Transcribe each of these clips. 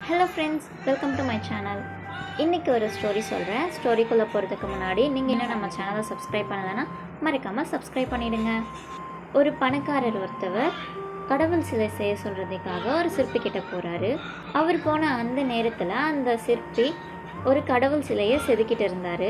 hello friends welcome to my channel இன்றைக்கி ஒரு story சொல்கிறேன் ஸ்டோரிக்குள்ளே போகிறதுக்கு முன்னாடி நீங்கள் இன்னும் நம்ம சேனலை சப்ஸ்கிரைப் பண்ணலைன்னா மறக்காமல் சப்ஸ்கிரைப் பண்ணிடுங்க ஒரு பணக்காரர் ஒருத்தவர் கடவுள் சிலை செய்ய சொல்கிறதுக்காக ஒரு சிற்பி கிட்ட போகிறாரு அவர் போன அந்த நேரத்தில் அந்த சிற்பி ஒரு கடவுள் சிலையை செதுக்கிட்டு இருந்தார்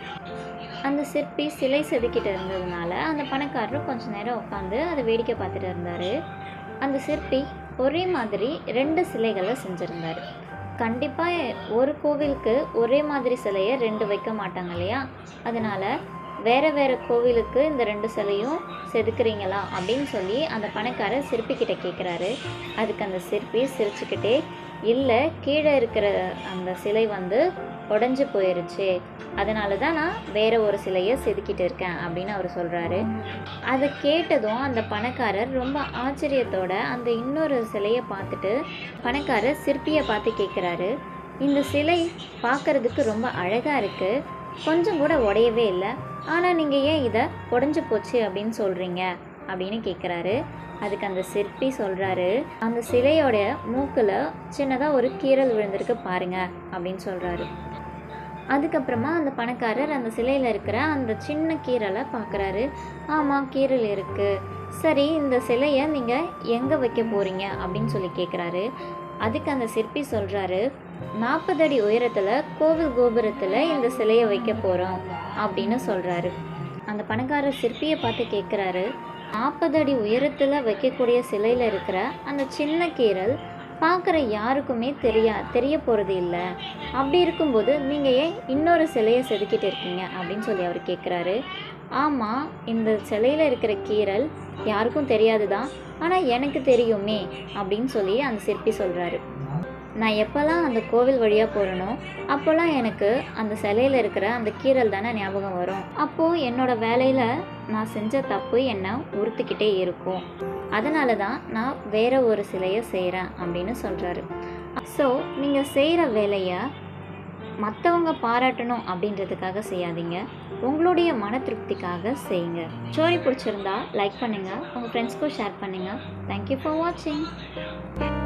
அந்த சிற்பி சிலை செதுக்கிட்டு இருந்ததுனால அந்த பணக்காரர் கொஞ்ச நேரம் உட்காந்து அதை வேடிக்கை பார்த்துட்டு இருந்தார் அந்த சிற்பி ஒரே மாதிரி ரெண்டு சிலைகளை செஞ்சுருந்தார் கண்டிப்பாக ஒரு கோவிலுக்கு ஒரே மாதிரி சிலையை ரெண்டு வைக்க மாட்டாங்க இல்லையா அதனால் வேறு வேறு கோவிலுக்கு இந்த ரெண்டு சிலையும் செதுக்குறீங்களா அப்படின்னு சொல்லி அந்த பணக்காரர் சிற்பிக்கிட்ட கேட்குறாரு அதுக்கு அந்த சிற்பி சிரிச்சுக்கிட்டே இல்லை கீழே இருக்கிற அந்த சிலை வந்து உடஞ்சி போயிருச்சு அதனால தான் நான் வேற ஒரு சிலையை செதுக்கிட்டு இருக்கேன் அப்படின்னு அவர் சொல்கிறாரு அதை கேட்டதும் அந்த பணக்காரர் ரொம்ப ஆச்சரியத்தோட அந்த இன்னொரு சிலையை பார்த்துட்டு பணக்காரர் சிற்பியை பார்த்து கேட்குறாரு இந்த சிலை பார்க்கறதுக்கு ரொம்ப அழகாக இருக்குது கொஞ்சம் கூட உடையவே இல்லை ஆனால் நீங்கள் ஏன் இதை உடஞ்சி போச்சு அப்படின்னு சொல்கிறீங்க அப்படின்னு கேட்குறாரு அதுக்கு அந்த சிற்பி சொல்கிறாரு அந்த சிலையோட மூக்கில் சின்னதாக ஒரு கீறல் விழுந்திருக்கு பாருங்க அப்படின்னு சொல்கிறாரு அதுக்கப்புறமா அந்த பணக்காரர் அந்த சிலையில் இருக்கிற அந்த சின்ன கீரலை பார்க்குறாரு ஆமாம் கீரல் இருக்குது சரி இந்த சிலையை நீங்கள் எங்கே வைக்க போகிறீங்க அப்படின்னு சொல்லி கேட்குறாரு அதுக்கு அந்த சிற்பி சொல்கிறாரு நாற்பது அடி உயரத்தில் கோவில் கோபுரத்தில் இந்த சிலையை வைக்க போகிறோம் அப்படின்னு சொல்கிறாரு அந்த பணக்காரர் சிற்பியை பார்த்து கேட்குறாரு நாற்பது அடி உயரத்தில் வைக்கக்கூடிய சிலையில் இருக்கிற அந்த சின்ன கீரல் பார்க்குற யாருக்குமே தெரியா தெரிய போகிறது இல்லை அப்படி இருக்கும்போது நீங்கள் ஏன் இன்னொரு சிலையை செதுக்கிட்டு இருக்கீங்க அப்படின்னு சொல்லி அவர் கேட்குறாரு ஆமாம் இந்த சிலையில் இருக்கிற கீரல் யாருக்கும் தெரியாது தான் ஆனால் எனக்கு தெரியுமே அப்படின்னு சொல்லி அந்த சிற்பி சொல்கிறாரு நான் எப்போல்லாம் அந்த கோவில் வழியாக போகிறேனோ அப்போல்லாம் எனக்கு அந்த சிலையில் இருக்கிற அந்த கீரல் தானே ஞாபகம் வரும் அப்போது என்னோட வேலையில் நான் செஞ்ச தப்பு என்னை உறுத்திக்கிட்டே இருக்கும் அதனால தான் நான் வேற ஒரு சிலையை செய்கிறேன் அப்படின்னு சொல்கிறாரு ஸோ நீங்கள் செய்கிற வேலையை மற்றவங்க பாராட்டணும் அப்படின்றதுக்காக செய்யாதீங்க உங்களுடைய மன திருப்திக்காக செய்யுங்க ஸ்டோரி பிடிச்சிருந்தா லைக் பண்ணுங்கள் உங்கள் ஃப்ரெண்ட்ஸ்க்கும் ஷேர் பண்ணுங்கள் தேங்க்யூ ஃபார் வாட்சிங்